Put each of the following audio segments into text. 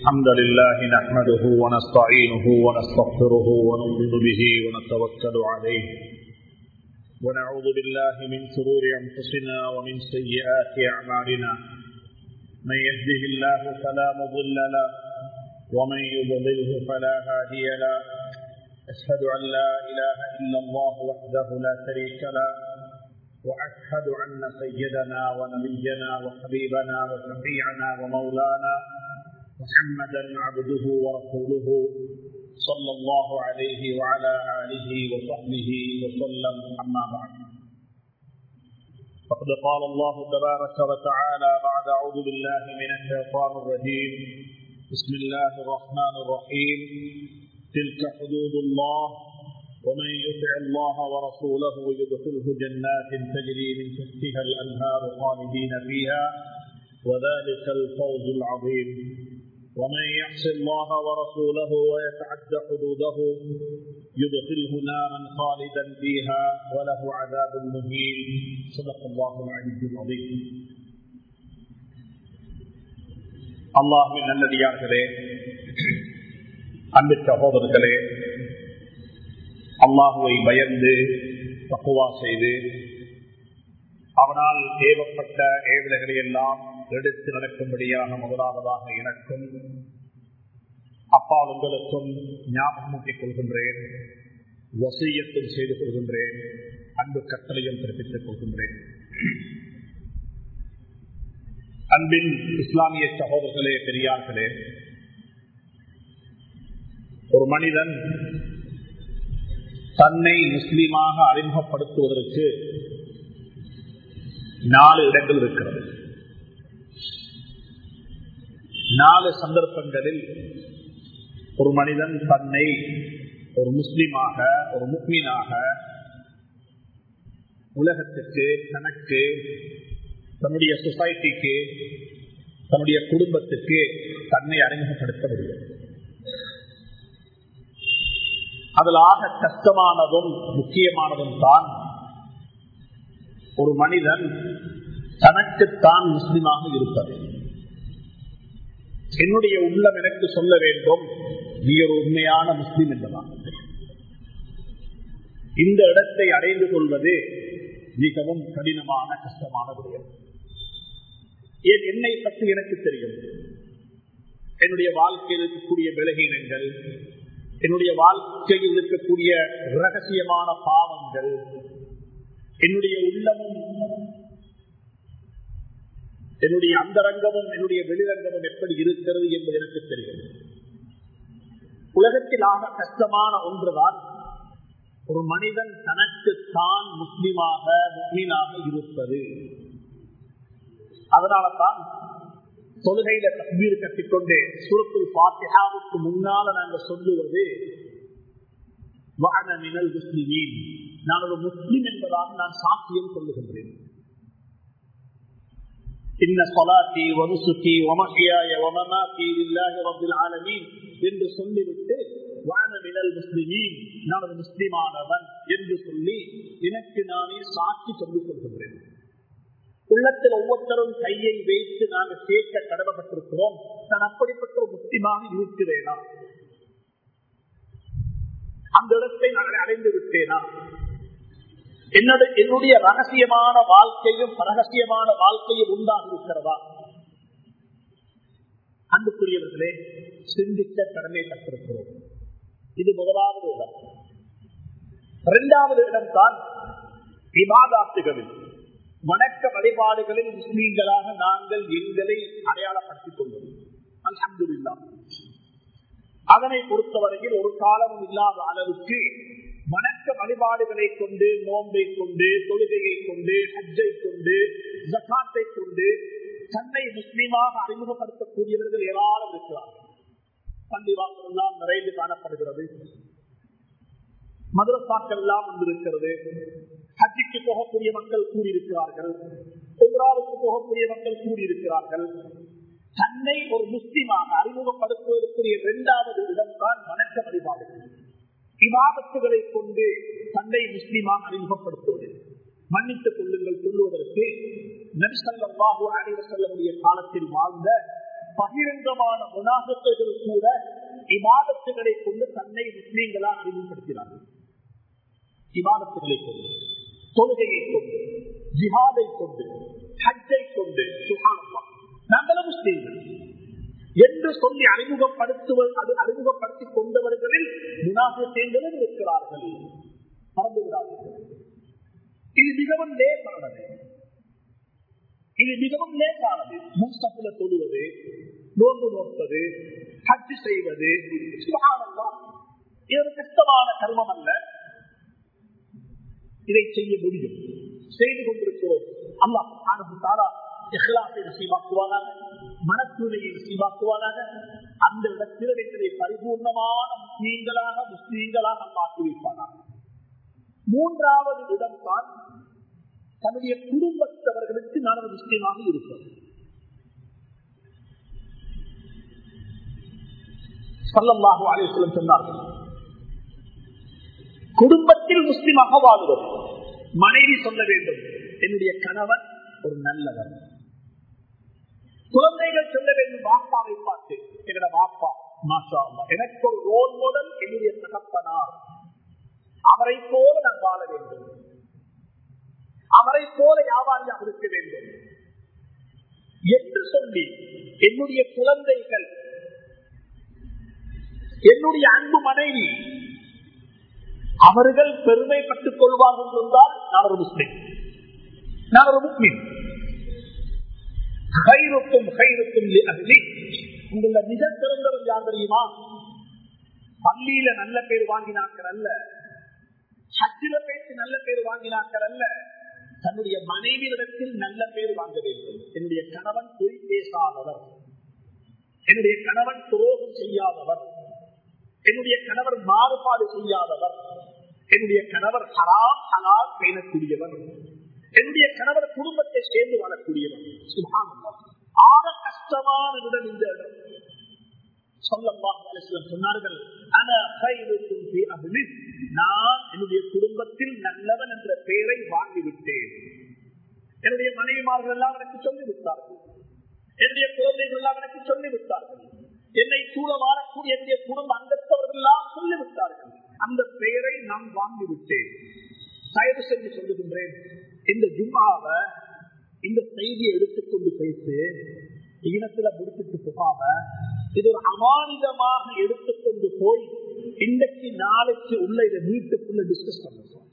الحمد لله نحمده ونستعينه ونستغفره ونؤمن به ونتوكل عليه ونعوذ بالله من شرور انفسنا ومن سيئات اعمالنا من يهده الله فلا مضل له ومن يضلله فلا هادي له اشهد ان لا اله الا الله وحده لا شريك له واشهد ان سيدنا ونبينا وحبيبنا وشفيعنا ومولانا محمدا عبده ورسوله صلى الله عليه وعلى اله وصحبه وسلم اما بعد فقد قال الله تبارك وتعالى بعد اعوذ بالله من الشيطان الرجيم بسم الله الرحمن الرحيم تلك حدود الله ومن يطع الله ورسوله يدخله جنات تجري من تحتها الانهار خالدين فيها وذلك الفوز العظيم ومن يعص الله ورسوله ويتعد حدوده يدخله نارا خالدا فيها وله عذاب مهين صدق الله العلي العظيم அல்லாஹின் நல்லடியார்களே அன்பு சகோதரர்களே அல்லாஹுவை பயந்து தக்குவா செய்து அவனால் ஏவப்பட்ட ஏவலைகளை எல்லாம் எடுத்து நடக்கும்படியாக முதலாவதாக எனக்கும் அப்பா உங்களுக்கும் ஞாபகமூட்டிக் கொள்கின்றேன் வசியத்தும் செய்து கொள்கின்றேன் அன்பு கட்டளையும் பிறப்பித்துக் கொள்கின்றேன் அன்பின் இஸ்லாமிய சகோதரர்களே பெரியார்களே ஒரு மனிதன் தன்னை முஸ்லீமாக அறிமுகப்படுத்துவதற்கு நாலு இடங்கள் இருக்கிறது நாலு சந்தர்ப்பங்களில் ஒரு மனிதன் தன்னை ஒரு முஸ்லீமாக ஒரு முக்மீனாக உலகத்துக்கு தனக்கு தன்னுடைய சொசைட்டிக்கு தன்னுடைய குடும்பத்துக்கு தன்னை அறிமுகப்படுத்த முடியும் அதில் ஆக கஷ்டமானதும் முக்கியமானதும் தான் ஒரு மனிதன் தனக்குத்தான் முஸ்லிமாக இருப்பது என்னுடைய உள்ளம் எனக்கு சொல்ல வேண்டும் நீ ஒரு உண்மையான முஸ்லிம் என்பதான் இந்த இடத்தை அடைந்து கொள்வது மிகவும் கடினமான கஷ்டமான விடயம் ஏன் என்னை பற்றி எனக்கு தெரியும் என்னுடைய வாழ்க்கையில் இருக்கக்கூடிய விலகினங்கள் என்னுடைய வாழ்க்கையில் இருக்கக்கூடிய ரகசியமான பாவங்கள் என்னுடைய உள்ளமும் என்னுடைய அந்தரங்கமும் என்னுடைய வெளிரங்கமும் எப்படி இருக்கிறது என்பது எனக்கு தெரியும் உலகத்தில் ஆக கஷ்டமான ஒன்றுதான் ஒரு மனிதன் தனக்கு தான் முஸ்லிமாக முஸ்லீனாக இருப்பது அதனால தான் தொழுகையில தக்பீர் கட்டிக்கொண்டு சுரத்துல் பாத்தியாவுக்கு முன்னால நாங்கள் சொல்லுவது வானமினல் முஸ்லிமீன் நான் ஒரு முஸ்லிம் என்பதாக நான் சாட்சியம் சொல்லுகின்றேன் இன்ன சொலாத்தி வனுசுக்கி ஒமகியாய ஒமமாத்தி இல்லாத ரபில் ஆலமீன் என்று சொல்லிவிட்டு வானமினல் முஸ்லிமீன் நான் ஒரு முஸ்லிமானவன் என்று சொல்லி எனக்கு நானே சாட்சி சொல்லிக் கொள்கின்றேன் உள்ளத்தில் ஒவ்வொருத்தரும் கையை வைத்து நாங்கள் கேட்க கடமைப்பட்டிருக்கிறோம் நான் அப்படிப்பட்ட ஒரு முஸ்லிமாக இருக்கிறேனா அந்த இடத்தை நான் அடைந்து விட்டேனா என்னுடைய ரகசியமான வாழ்க்கையும் ரகசியமான வாழ்க்கையும் உண்டாக இருக்கிறதா அன்புக்குரியவர்களே சிந்திக்க கடமை கற்றிருக்கிறோம் இது முதலாவது இடம் இரண்டாவது இடம் தான் விவாதாத்துகளில் வணக்க வழிபாடுகளில் முஸ்லீம்களாக நாங்கள் எங்களை அடையாளப்படுத்திக் கொள்வது அல்ஹம்துல்லா அதனை பொறுத்தவரையில் ஒரு காலமும் இல்லாத அளவுக்கு வணக்க வழிபாடுகளை கொண்டு நோன்பை கொண்டு தொழுகையை கொண்டு ஹஜ்ஜை கொண்டு ஜக்காத்தை கொண்டு தன்னை முஸ்லீமாக அறிமுகப்படுத்தக்கூடியவர்கள் ஏராளம் இருக்கிறார்கள் பள்ளிவாசல் எல்லாம் நிறைந்து காணப்படுகிறது மதுரசாக்கள் எல்லாம் வந்திருக்கிறது ஹஜ்ஜிக்கு போகக்கூடிய மக்கள் கூடியிருக்கிறார்கள் உம்ராவுக்கு போகக்கூடிய மக்கள் கூடியிருக்கிறார்கள் தன்னை ஒரு முஸ்லிமாக அறிமுகப்படுத்துவதற்குரிய இரண்டாவது இடம் தான் வணக்க வழிபாடுகள் விவாதத்துகளை கொண்டு தன்னை முஸ்லிமாக அறிமுகப்படுத்துவது மன்னித்துக் கொள்ளுங்கள் சொல்லுவதற்கு நபிசல்லாஹு அலைவர் செல்லக்கூடிய காலத்தில் வாழ்ந்த பகிரங்கமான முனாகத்துகள் கூட இமாதத்துகளை கொண்டு தன்னை முஸ்லீம்களாக அறிமுகப்படுத்தினார்கள் இமாதத்துகளை கொண்டு தொழுகையை கொண்டு ஜிஹாதை கொண்டு ஹஜ்ஜை கொண்டு சுகானப்பா நாங்களும் முஸ்லீம்கள் என்று சொல்லி அறிமுகப்படுத்துவது அது அறிமுகப்படுத்திக் கொண்டவர்களில் முனாகத்தேங்களும் இருக்கிறார்கள் மறந்துவிடாதீர்கள் இது மிகவும் லேசானது இது மிகவும் லேசானது முன்சப்புல தொழுவது நோன்பு நோற்பது ஹஜ் செய்வது சுகானம்தான் இது ஒரு கஷ்டமான கர்மம் அல்ல இதை செய்ய முடியும் செய்து கொண்டிருக்கிறோம் அல்லாஹ் தாரா இஹ்லாசை நசீவாக்குவானாக மனத்தூய்மையை நசீவாக்குவானாக அந்த இடத்தில் வைத்ததை பரிபூர்ணமான முஸ்லீம்களாக முஸ்லீம்களாக மாற்றி வைப்பானாக மூன்றாவது இடம் தான் தன்னுடைய குடும்பத்தவர்களுக்கு நான் ஒரு முஸ்லீமாக இருப்பது சல்லல்லாஹு அலிஸ்லம் சொன்னார்கள் குடும்பத்தில் முஸ்லிமாக வாழுவது மனைவி சொல்ல வேண்டும் என்னுடைய கணவன் ஒரு நல்லவர் குழந்தைகள் சொல்ல வேண்டும் வாப்பாவை பார்த்து என்னோட வாப்பா மாஷா எனக்கு ஒரு ரோல் மாடல் என்னுடைய தகப்பனார் அவரை போல நான் வாழ வேண்டும் அவரை போல வியாபாரியாக இருக்க வேண்டும் என்று சொல்லி என்னுடைய குழந்தைகள் என்னுடைய அன்பு மனைவி அவர்கள் பெருமைப்பட்டுக் கொள்வார்கள் என்றால் நான் ஒரு முஸ்லிம் நான் ஒரு முஸ்லிம் கைருக்கும் கைருக்கும் உங்கள மிக சிறந்தவர் யார் தெரியுமா பள்ளியில நல்ல பேர் வாங்கினாக்கள் அல்ல ஹஜ்ஜில பேச்சு நல்ல பேர் வாங்கினாக்கள் அல்ல தன்னுடைய மனைவியிடத்தில் நல்ல பேர் வாங்க வேண்டும் என்னுடைய கணவன் பொய் பேசாதவர் என்னுடைய கணவன் துரோகம் செய்யாதவர் என்னுடைய கணவர் மாறுபாடு செய்யாதவர் என்னுடைய கணவர் ஹராம் ஹலால் பேணக்கூடியவர் என்னுடைய கணவர் குடும்பத்தை சேர்ந்து வாழக்கூடியவர் சுகானந்தம் ஆக கஷ்டமான இடம் இந்த இடம் சொன்னார்கள் நான் என்னுடைய குடும்பத்தில் நல்லவன் என்ற பெயரை வாங்கிவிட்டேன் என்னுடைய மனைவிமார்கள் எல்லாம் எனக்கு சொல்லிவிட்டார்கள் என்னுடைய குழந்தைகள் எல்லாம் எனக்கு சொல்லிவிட்டார்கள் என்னை சூழ வாழக்கூடிய என்னுடைய குடும்ப அங்கத்தவர்கள் எல்லாம் சொல்லிவிட்டார்கள் அந்த பெயரை நான் வாங்கிவிட்டேன் தயவு செஞ்சு சொல்லுகின்றேன் இந்த ஜும்மாவை இந்த செய்தியை எடுத்துக்கொண்டு பேசு ஈனத்துல முடிச்சுட்டு போகாம இது ஒரு அமானிதமாக எடுத்துக்கொண்டு போய் இன்றைக்கு நாளைக்கு உள்ள இதை வீட்டுக்குள்ள டிஸ்கஸ் பண்ணுவோம்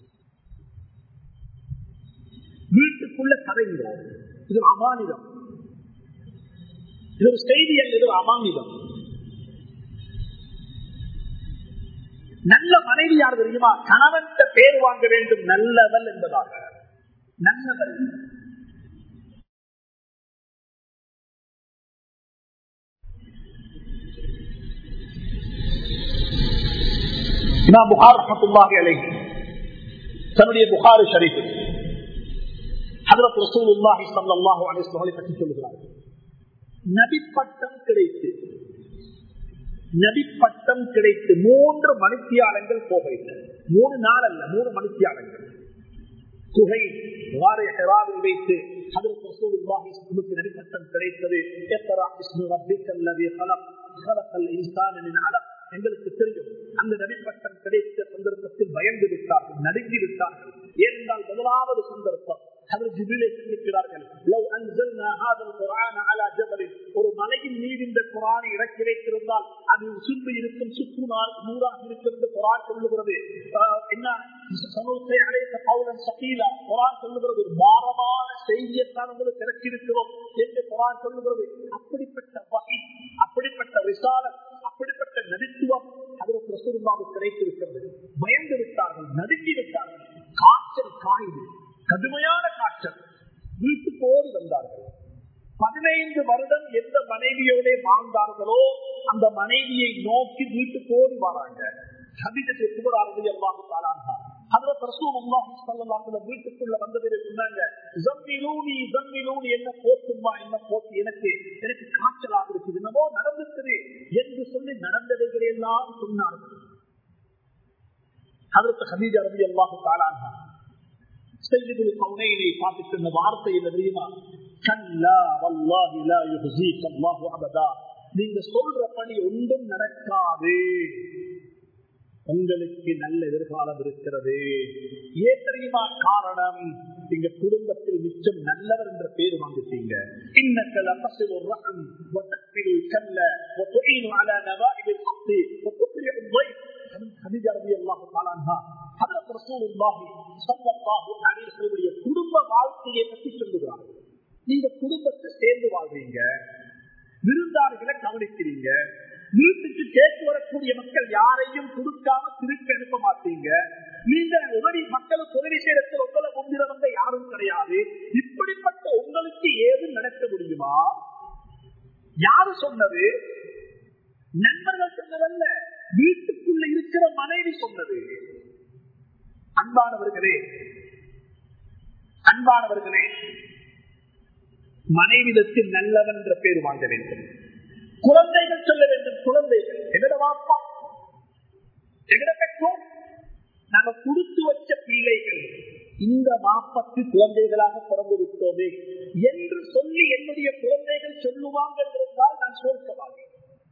வீட்டுக்குள்ள கதைங்க இது ஒரு அமானிதம் இது ஒரு செய்தி அல்ல இது ஒரு அமானிதம் நல்ல மனைவி யார் தெரியுமா கணவன் பேர் வாங்க வேண்டும் நல்லவள் என்பதாக நல்லவள் தன்னுடைய புகாரி ஷரீஃபு ஹதரத் ரசூலுல்லாஹி ஸல்லல்லாஹு அலைஹி வஸல்லம் பற்றி சொல்லுகிறார்கள் நபி பட்டம் கிடைத்து நபி பட்டம் கிடைத்து மூன்று மணித்தியாலங்கள் போகவில்லை மூணு நாள் அல்ல மூணு மணித்தியாலங்கள் குகை வாரை ஹெராவில் வைத்து ஹதரத் ரசூலுல்லாஹி ஸல்லல்லாஹு நபி பட்டம் கிடைத்தது இக்ரா இஸ்மு ரப்பிக்கல் லதீ خلق خلق الانسان من علق எங்களுக்கு தெரியும் அந்த நடிப்பட்டம் கிடைத்த சந்தர்ப்பத்தில் பயந்து விட்டார்கள் நடுங்கி விட்டார்கள் ஏனென்றால் முதலாவது சந்தர்ப்பம் ஒரு மலையின் மீது இந்த குரானை இறக்கி வைத்திருந்தால் அது சுற்றி இருக்கும் சுற்றுனார் நூறாக இருக்கும் என்று குரான் சொல்லுகிறது என்ன குரான் சொல்லுகிறது ஒரு பாரமான செய்தியத்தான் உங்களுக்கு இறக்கியிருக்கிறோம் என்று குரான் சொல்லுகிறது அப்படிப்பட்ட வகை அப்படிப்பட்ட விசாலம் அப்படிப்பட்ட நடித்துவம் அதற்கு ரசூருல்லாவுக்கு கிடைத்திருக்கிறது பயந்து விட்டார்கள் நடுங்கி விட்டார்கள் காய்ச்சல் காயுது கடுமையான காய்ச்சல் வீட்டுக்கு ஓடி வந்தார்கள் பதினைந்து வருடம் எந்த மனைவியோட வாழ்ந்தார்களோ அந்த மனைவியை நோக்கி வீட்டுக்கு ஓடி வராங்க சதிக்கு குபராரதி அல்லாஹு தாராங்க அதுல பிரசூம் அல்லாஹி சல்லாஹுல வீட்டுக்குள்ள வந்ததை சொன்னாங்க ஜம்மிலூனி ஜம்மிலூனி என்ன போட்டுமா என்ன போட்டு எனக்கு எனக்கு காய்ச்சலாக இருக்குது என்னமோ நடந்துக்குது என்று சொல்லி நடந்தவைகளை எல்லாம் சொன்னார்கள் அதற்கு ஹபீஜ் அரபி அல்லாஹு தாராங்க செய்திகள் கவுனையினை பார்த்து சொன்ன வார்த்தை என்ன தெரியுமா கல்லா வல்லாஹி லா யுஹ்ஸீக அல்லாஹு அபதா நீங்க சொல்ற பணி ஒன்றும் நடக்காது உங்களுக்கு நல்ல எதிர்காலம் இருக்கிறது ஏன் தெரியுமா காரணம் எங்க குடும்பத்தில் மிச்சம் நல்லவர் என்ற பேர் வாங்கிட்டீங்க இன்னக்கல் அபசில் ஒரு ரகம் وتحمل الكل وتعين على نوائب الحق وتقرع الضيف خديجة رضي الله تعالى عنها حضرت رسول الله صلى الله عليه وسلم குடும்ப வாழ்க்கையை பற்றி சொல்லுகிறார் நீங்க குடும்பத்தை சேர்ந்து வாழ்றீங்க விருந்தாளிகளை கவனிக்கிறீங்க வீட்டுக்கு கேட்டு வரக்கூடிய மக்கள் யாரையும் கொடுக்காம திருப்பி அனுப்ப மாட்டீங்க நீங்க உதவி மக்களுக்கு உதவி செய்யறதுல உங்களை முன்னிறவங்க யாரும் கிடையாது இப்படிப்பட்ட உங்களுக்கு ஏது நடக்க முடியுமா யாரு சொன்னது நண்பர்கள் சொன்னதல்ல வீட்டுக்குள்ள இருக்கிற மனைவி சொன்னது அன்பானவர்களே அன்பானவர்களே மனைவிதத்தில் நல்லவன் என்ற பேர் வாங்க வேண்டும் குழந்தைகள் சொல்ல வேண்டும் குழந்தைகள் எங்கட வாப்பா எங்கட பெற்றோர் நாங்க கொடுத்து வச்ச பிள்ளைகள் இந்த வாப்பத்து குழந்தைகளாக பிறந்து விட்டோமே என்று சொல்லி என்னுடைய குழந்தைகள் சொல்லுவாங்க என்றிருந்தால் நான் சோர்க்கவாதி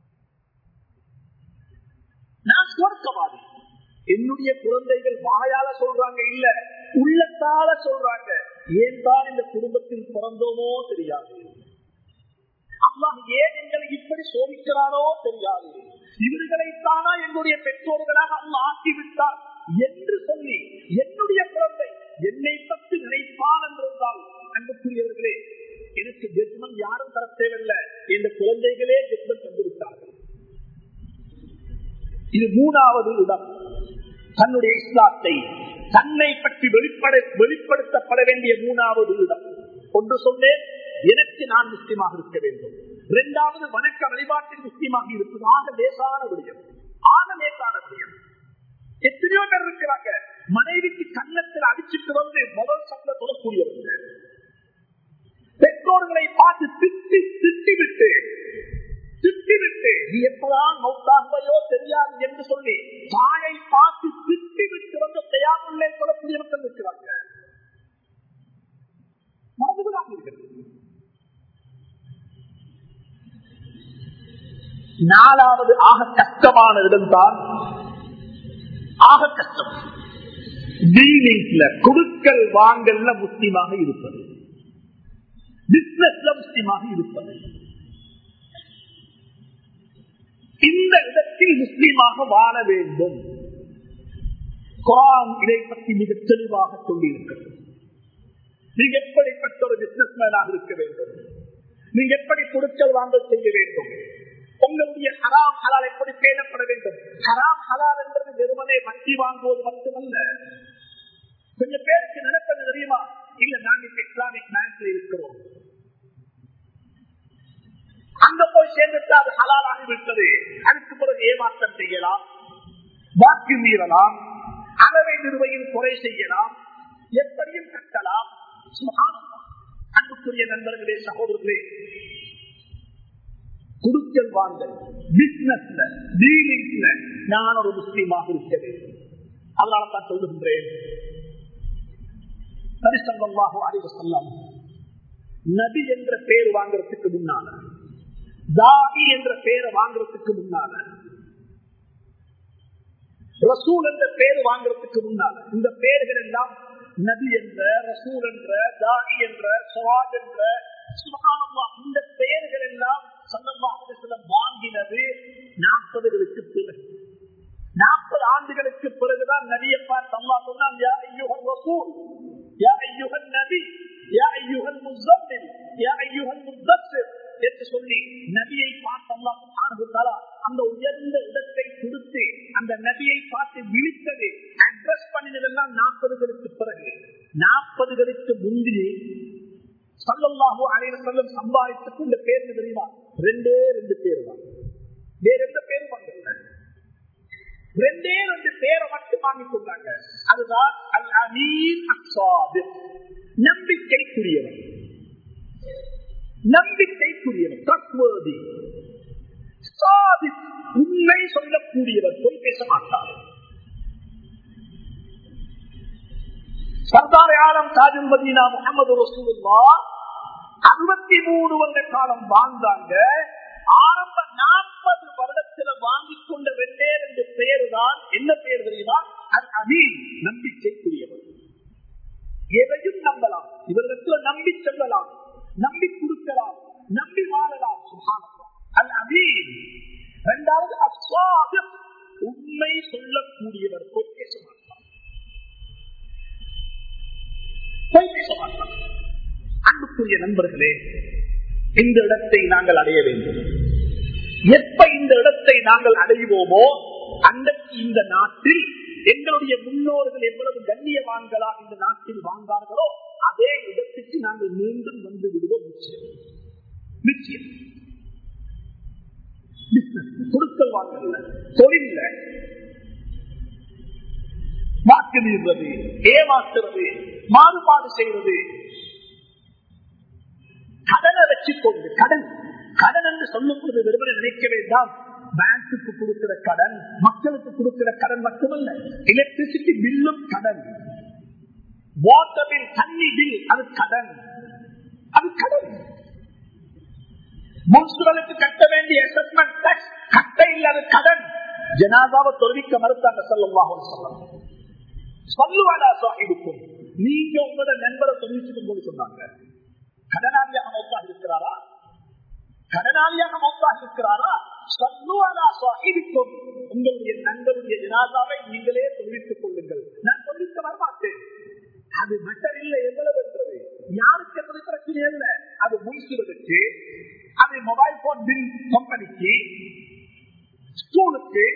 நான் சோர்க்கவாதி என்னுடைய குழந்தைகள் வாயால சொல்றாங்க இல்ல உள்ளத்தால சொல்றாங்க ஏன் தான் இந்த குடும்பத்தில் பிறந்தோமோ தெரியாது அல்லாஹ் ஏன் எங்களை இப்படி சோதிக்கிறானோ தெரியாது இவர்களைத்தானா என்னுடைய பெற்றோர்களாக அல்லாஹ் ஆக்கிவிட்டார் என்று சொல்லி என்னுடைய குழந்தை என்னை பற்றி நினைப்பான் என்றிருந்தால் அன்புக்குரியவர்களே எனக்கு ஜட்மெண்ட் யாரும் தர தேவையில்லை இந்த குழந்தைகளே ஜட்மெண்ட் தந்துவிட்டார்கள் இது மூணாவது இடம் தன்னுடைய இஸ்லாத்தை தன்னை பற்றி வெளிப்பட வெளிப்படுத்தப்பட வேண்டிய மூணாவது இடம் ஒன்று சொன்னேன் எனக்கு நான் முஸ்லிமாக இருக்க வேண்டும் இரண்டாவது வணக்க வழிபாட்டில் முஸ்லிமாக இருப்பது ஆக லேசான விடயம் ஆக லேசான விடயம் எத்தனையோ பேர் இருக்கிறாங்க மனைவிக்கு கன்னத்தில் அடிச்சுட்டு வந்து முதல் சந்த தொடக்கூடியவங்க பெற்றோர்களை பார்த்து திட்டி திட்டிவிட்டு திட்டிவிட்டு நீ எப்பதான் மௌத்தாகுவையோ தெரியாது என்று சொல்லி தாயை பார்த்து திட்டிவிட்டு வந்து தயாரில்லை சொல்லக்கூடியவர்கள் இருக்கிறாங்க மறந்துவிடாதீர்கள் நாலாவது ஆக கஷ்டமான இடம்தான் ஆக கஷ்டம் டீலிங்ஸ்ல கொடுக்கல் வாங்கல்ல முஸ்லீமாக இருப்பது பிசினஸ்ல முஸ்லீமாக இருப்பது இந்த இடத்தில் முஸ்லீமாக வாழ வேண்டும் குரான் இதை பற்றி மிக தெளிவாக சொல்லியிருக்கிறது நீங்க எப்படிப்பட்ட ஒரு பிசினஸ் மேனாக இருக்க வேண்டும் நீங்க எப்படி கொடுக்கல் வாங்கல் செய்ய வேண்டும் உங்களுடைய ஹராம் ஹலால் எப்படி பேணப்பட வேண்டும் ஹராம் ஹலால் என்றது வெறுமனே வட்டி வாங்குவது மட்டுமல்ல கொஞ்சம் பேருக்கு நினைப்பது தெரியுமா இல்ல நாங்க இப்ப இஸ்லாமிக் பேங்க்ல இருக்கிறோம் அங்க போய் சேர்ந்துட்டு அது ஹலால் ஆகிவிட்டது அதுக்கு பிறகு ஏமாற்றம் செய்யலாம் வாக்கு மீறலாம் அளவை நிறுவையில் குறை செய்யலாம் எப்படியும் கட்டலாம் அன்புக்குரிய நண்பர்களே சகோதரர்களே குடுக்கல் வாங்கல் பிசினஸ்ல டீலிங்ஸ்ல நான் ஒரு முஸ்லீமாக இருக்க வேண்டும் அதனால தான் சொல்லுகின்றேன் நரிசங்கமாக அறிவு சொல்லலாம் நபி என்ற பேர் வாங்குறதுக்கு முன்னால தாகி என்ற பெயரை வாங்குறதுக்கு முன்னால ரசூல் என்ற பெயர் வாங்குறதுக்கு முன்னால இந்த பெயர்கள் எல்லாம் நபி என்ற ரசூல் என்ற தாகி என்ற சவாத் என்ற இந்த பெயர்கள் எல்லாம் வாங்கினது நாற்பதுகளுக்கு பிறகு நாற்பது ஆண்டுகளுக்கு பிறகுதான் நபியை பார்த்து அம்மா சொன்னான் யா ஐயுகன் ரசூல் யா ஐயுகன் நபி யா ஐயுகன் முசம்மில் யா ஐயுகன் முத்தசிர் என்று சொல்லி நபியை பார்த்து அல்லா அந்த உயர்ந்த இடத்தை கொடுத்து அந்த நபியை பார்த்து விழித்தது அட்ரஸ் பண்ணினதெல்லாம் நாற்பதுகளுக்கு பிறகு நாற்பதுகளுக்கு முந்தி சல்லல்லாஹு அலைவர் செல்லும் சம்பாதித்துக்கு இந்த பேர் தெரியுமா ரெண்டே ரெண்டு பேர் தான் வேற எந்த பேரும் வாங்கல ரெண்டே ரெண்டு பேரை மட்டும் வாங்கி கொண்டாங்க அதுதான் அல் அமீன் அசாது நம்பிக்கைக்குரியவன் நம்பிக்கைக்குரியவர் trustworthy. சாதிக் உண்மை சொல்லக்கூடியவர் போய் பேச மாட்டார் சர்தார் ஆலம் தாஜுல் மதீனா முகமது ரசூலுல்லா அறுபத்தி மூணு வருட காலம் வாழ்ந்தாங்க ஆரம்ப நாற்பது வருடத்துல வாங்கிக் கொண்ட வெள்ளேர் என்ற பெயர்தான் என்ன பெயர் தெரியுமா அல் அமீன் நம்பிக்கைக்குரியவர் எதையும் நம்பலாம் இவர்களுக்கு நம்பி செல்லலாம் நம்பி கொடுக்கலாம் நம்பி வாழலாம் சுகானலாம் அல் அமீன் இரண்டாவது அஸ்வாதம் உண்மை சொல்லக்கூடியவர் பொய் பேச மாட்டார் பொய் பேச மாட்டார் அன்புக்குரிய நண்பர்களே இந்த இடத்தை நாங்கள் அடைய வேண்டும் எப்ப இந்த இடத்தை நாங்கள் அடைவோமோ அன்றைக்கு இந்த நாட்டில் எங்களுடைய முன்னோர்கள் எவ்வளவு கண்ணியவான்களா இந்த நாட்டில் வாழ்ந்தார்களோ அதே இடத்துக்கு நாங்கள் மீண்டும் வந்து விடுவோம் நிச்சயம் நிச்சயம் கொடுக்கல் வாங்கல தொழில்ல வாக்கு நீர்வது ஏமாற்றுவது மாறுபாடு செய்வது கடனை வச்சுக்கொண்டு கடன் கடன் என்று சொல்லும் போது வெறுமனை நினைக்க வேண்டாம் பேங்குக்கு கொடுக்கிற கடன் மக்களுக்கு கொடுக்கிற கடன் மட்டுமல்ல எலக்ட்ரிசிட்டி பில்லும் கடன் வாட்டர் பில் தண்ணி பில் அது கடன் அது கடன் முன்சிபலுக்கு கட்ட வேண்டிய அசஸ்மெண்ட் டாக்ஸ் கட்ட இல்லாத கடன் ஜனாதாவை தொழிற்க மறுத்தாங்க சொல்லுவாங்க சொல்லலாம் சொல்லுவாடா சாஹிபுக்கும் நீங்க உங்களோட நண்பரை தொழிற்சிக்கும் போது சொன்னாங்க கடனாளியாக மௌத்தாக இருக்கிறாரா கடனாளியாக மௌத்தாக இருக்கிறாரா சொல்லுவாடா சாஹிபுக்கும் உங்களுடைய நண்பருடைய ஜனாதாவை நீங்களே தொழிற்பித்துக் கொள்ளுங்கள் நான் தொழிற்க வரமாட்டேன் அது மெட்டர் இல்லை எவ்வளவு என்றது யாருக்கு என்பது பிரச்சனை அல்ல அது முன்சிபலுக்கு அது மொபைல் போன் பில் கம்பெனிக்கு ஸ்கூலுக்கு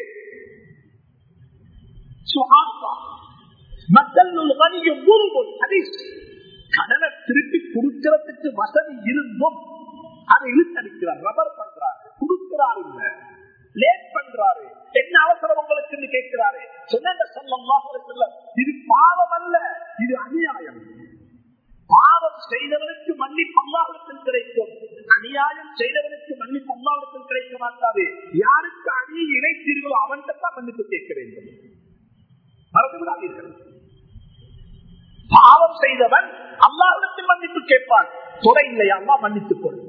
கடனை திருப்பி கொடுக்கிறதுக்கு வசதி இருந்தும் அதை இழுத்தடிக்கிறார் ரபர் பண்றாரு கொடுக்கிறார் இல்ல லேட் பண்றாரு என்ன அவசரம் உங்களுக்கு கேட்கிறாரு சொன்ன சொல்ல இது பாவம் அல்ல இது அநியாயம் பாவம் செய்தவனுக்கு மன்னி பல்லாவிடத்தில் கிடைக்கும் அநியாயம் செய்தவனுக்கு மன்னி பல்லாவிடத்தில் கிடைக்க மாட்டாது யாருக்கு அணியை இணைத்தீர்களோ அவன்கிட்ட தான் மன்னிப்பு கேட்க வேண்டும் மறந்து விடாதீர்கள் பாவம் செய்தவன் அல்லாவிடத்தில் மன்னிப்பு கேட்பான் துறை இல்லையா அம்மா மன்னித்துக் கொள்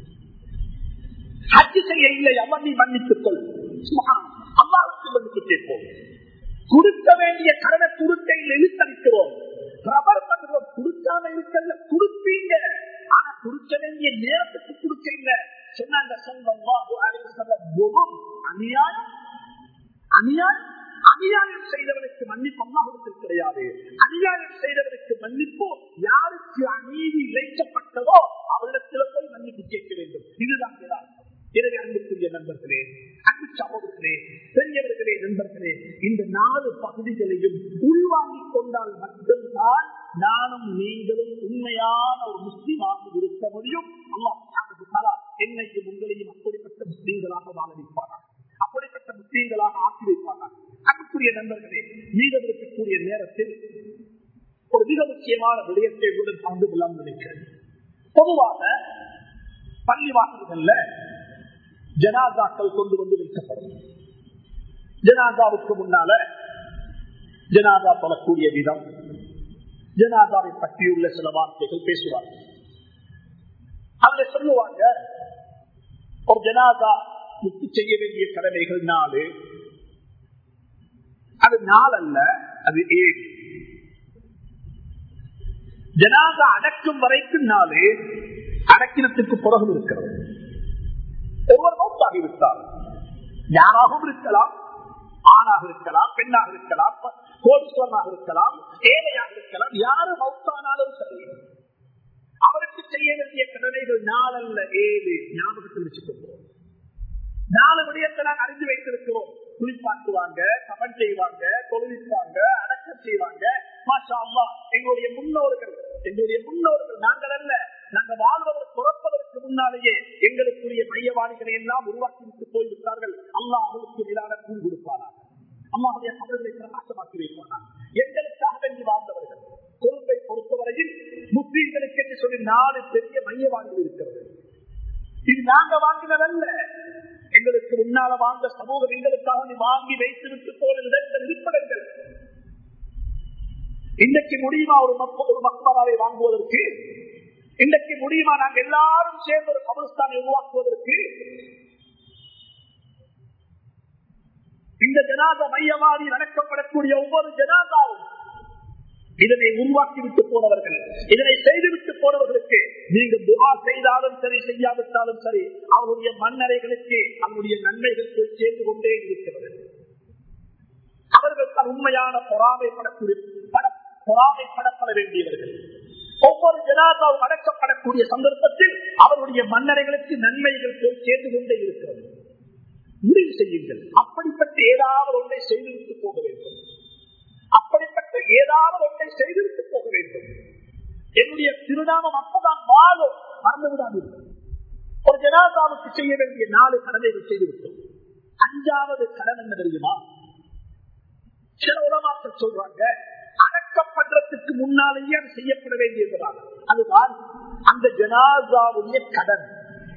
ஹஜ் செய்ய இல்லையா நீ மன்னித்துக் கொள் அல்லாவுக்கு மன்னிப்பு கேட்போம் கொடுக்க வேண்டிய கடனை கொடுக்க இழுத்தளிக்கிறோம் ரபர் பண்றோம் கொடுக்காம இருக்கல கொடுப்பீங்க ஆனா கொடுக்க வேண்டிய நேரத்துக்கு கொடுக்க இல்ல சொன்னாங்க அநியாயம் அநியாயம் அநியாயம் செய்தவனுக்கு மன்னிப்பு அம்மாவுக்கு கிடையாது அநியாயம் செய்தவனுக்கு மன்னிப்பு யாருக்கு அநீதி இழைக்கப்பட்டதோ அவரிடத்தில் போய் மன்னிப்பு கேட்க வேண்டும் இதுதான் யதார்த்தம் எனவே அன்புக்குரிய நண்பர்களே அன்பு சகோதரர்களே பெரியவர்களே நண்பர்களே இந்த நாலு பகுதிகளையும் உள்வாங்கிக் கொண்டால் மட்டும்தான் நானும் நீங்களும் உண்மையான ஒரு முஸ்லீமாக இருக்க முடியும் அல்லாஹ் என்னையும் உங்களையும் அப்படிப்பட்ட முஸ்லீம்களாக வாழ வைப்பார்கள் அப்படிப்பட்ட முஸ்லீம்களாக ஆக்கி வைப்பார்கள் அன்புக்குரிய நண்பர்களே மீதம் இருக்கக்கூடிய நேரத்தில் ஒரு மிக முக்கியமான விடயத்தை உடன் பங்கு கொள்ளாமல் நினைக்கிறேன் பொதுவாக பள்ளி வாசல்கள்ல ஜனாதாக்கள் கொண்டு வந்து வைக்கப்படும் ஜனாதாவுக்கு முன்னால ஜனாதா தொழக்கூடிய விதம் ஜனாதாவை பற்றியுள்ள சில வார்த்தைகள் பேசுவாங்க அதுல சொல்லுவாங்க ஒரு ஜனாதா முத்து செய்ய வேண்டிய கடமைகள் நாலு அது நாள் அல்ல அது ஏழு ஜனாதா அடக்கும் வரைக்கும் நாலு அடக்கினத்துக்கு புறகும் இருக்கிறது ஒவ்வொரு மௌத்தாகிவிட்டார் யாராகவும் இருக்கலாம் ஆணாக இருக்கலாம் பெண்ணாக இருக்கலாம் கோடீஸ்வரனாக இருக்கலாம் ஏழையாக இருக்கலாம் யாரு மௌத்தானாலும் சரி அவருக்கு செய்ய வேண்டிய கடமைகள் நாலல்ல ஏழு ஞாபகத்தில் வச்சுக்கொள்வோம் நாலு விடயத்தை நாங்கள் அறிந்து வைத்திருக்கிறோம் குளிப்பாட்டுவாங்க சமன் செய்வாங்க தொழிலிப்பாங்க அடக்கம் செய்வாங்க மாஷா அல்லா எங்களுடைய முன்னோர்கள் எங்களுடைய முன்னோர்கள் நாங்கள் அல்ல நாங்க வாழ்வதற்கு பிறப்பதற்கு முன்னாலேயே எங்களுக்குரிய மையவாணிகளை எல்லாம் உருவாக்கி விட்டு போய்விட்டார்கள் அல்லாஹ் அவர்களுக்கு மேலான கூறு கொடுப்பாரா அம்மாவுடைய அவர்களை பிரகாசமாக்கி வைப்பாரா எங்களுக்காக வேண்டி வாழ்ந்தவர்கள் கொள்கை பொறுத்தவரையில் முஸ்லீம்களுக்கு என்று சொல்லி நாலு பெரிய மையவாணிகள் இருக்கிறது இது நாங்க வாங்கினதல்ல எங்களுக்கு முன்னால வாழ்ந்த சமூகம் எங்களுக்காக வாங்கி வைத்து விட்டு போன இடங்கள் இருப்பிடங்கள் இன்றைக்கு முடியுமா ஒரு மக்க- ஒரு மக்பராவை வாங்குவதற்கு இன்றைக்கு முடியுமா நாங்கள் எல்லாரும் சேர்ந்து ஒரு கபரஸ்தானை உருவாக்குவதற்கு இந்த ஜனாத மையவாதி நடக்கப்படக்கூடிய ஒவ்வொரு ஜனாதாவும் இதனை உருவாக்கிவிட்டு போனவர்கள் இதனை செய்துவிட்டு போனவர்களுக்கு நீங்க துவா செய்தாலும் சரி செய்யாவிட்டாலும் சரி அவருடைய மண்ணறைகளுக்கு அவருடைய நன்மைகள் போய் சேர்ந்து கொண்டே இருக்கிறது அவர்கள் தான் உண்மையான பொறாமைப்படக்கூடிய பட- பொறாமைப்படப்பட வேண்டியவர்கள் ஒவ்வொரு ஜனாதாவும் அடக்கப்படக்கூடிய சந்தர்ப்பத்தில் அவருடைய மன்னரைகளுக்கு நன்மைகள் போய் சேர்ந்து கொண்டே இருக்கிறது முடிவு செய்யுங்கள் அப்படிப்பட்ட ஏதாவது ஒன்றை செய்துவிட்டு போக வேண்டும் அப்படிப்பட்ட ஏதாவது ஒன்றை செய்துவிட்டு போக வேண்டும் என்னுடைய திருநாமம் அப்பதான் வாழும் மறந்து விடாதீர்கள் ஒரு ஜனாதாவுக்கு செய்ய வேண்டிய நாலு கடமைகள் செய்துவிட்டோம் அஞ்சாவது கடன் என்ன தெரியுமா சில உலமாக்கள் சொல்றாங்க அடக்கப்படுறதுக்கு முன்னாலேயே அது செய்யப்பட வேண்டியதுதான் அதுதான் அந்த ஜனாசாவுடைய கடன்